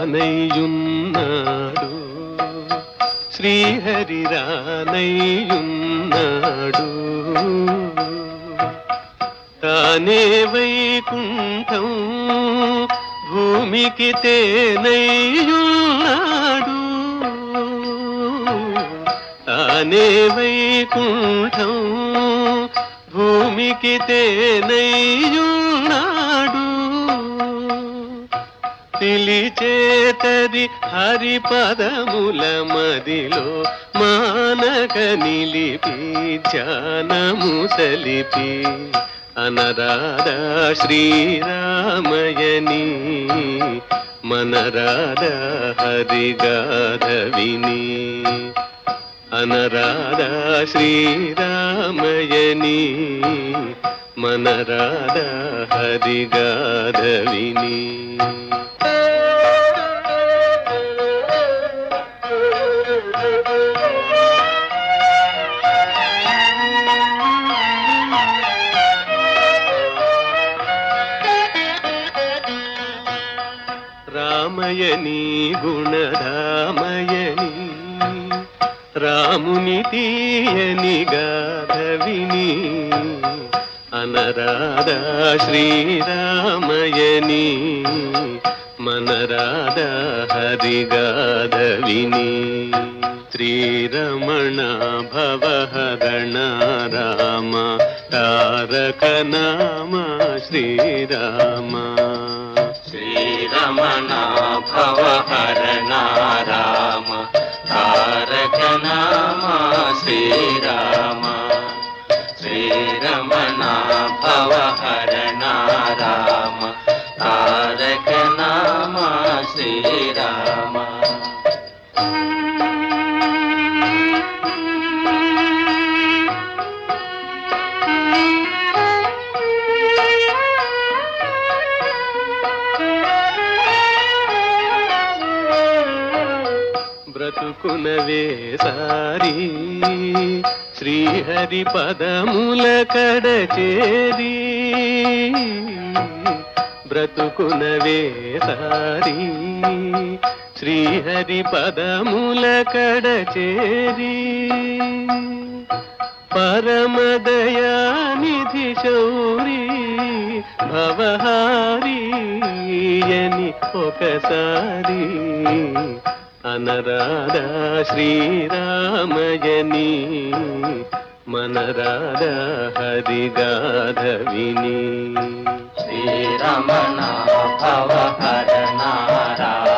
రానయ్యున్నాడు శ్రీహరి రానయ్యున్నాడు తానే వైకుంఠం భూమికి తేనయ్యున్నాడు తానే వైకుంఠం భూమికి తేనయ్యున్నాడు పిలిచేతది హరిపదముల మదిలో మానక నిలిపి ధ్యానము సలిపి అనరాధా శ్రీరామయని మనరాధా హరిగాధవిని అనరాధా శ్రీరామయని మనరాధా హరిగాధవిని రామయని గుణధామయని రాముని తీయని గాధవిని అనరాధా శ్రీరామయని మనరాధా హరిగాధవిని శ్రీరమణ భవహరణ రామ తారక నామ శ్రీరామ శ్రీరమణ భవహరణ రామ తారక నామ శ్రీరామ శ్రీరమణ భవహరణ రామ తారక నామ శ్రీరామ బ్రతుకునవే సారి శ్రీహరి పదముల కడ చేరి బ్రతుకునవే సారి శ్రీహరి పదముల కడ చేరి పరమదయానిధి శౌరి భవహారి అని ఒకసారి అనరాధా శ్రీరామయని మనరాధా హరిగాధవిని శ్రీరమణ భవహరణ రామ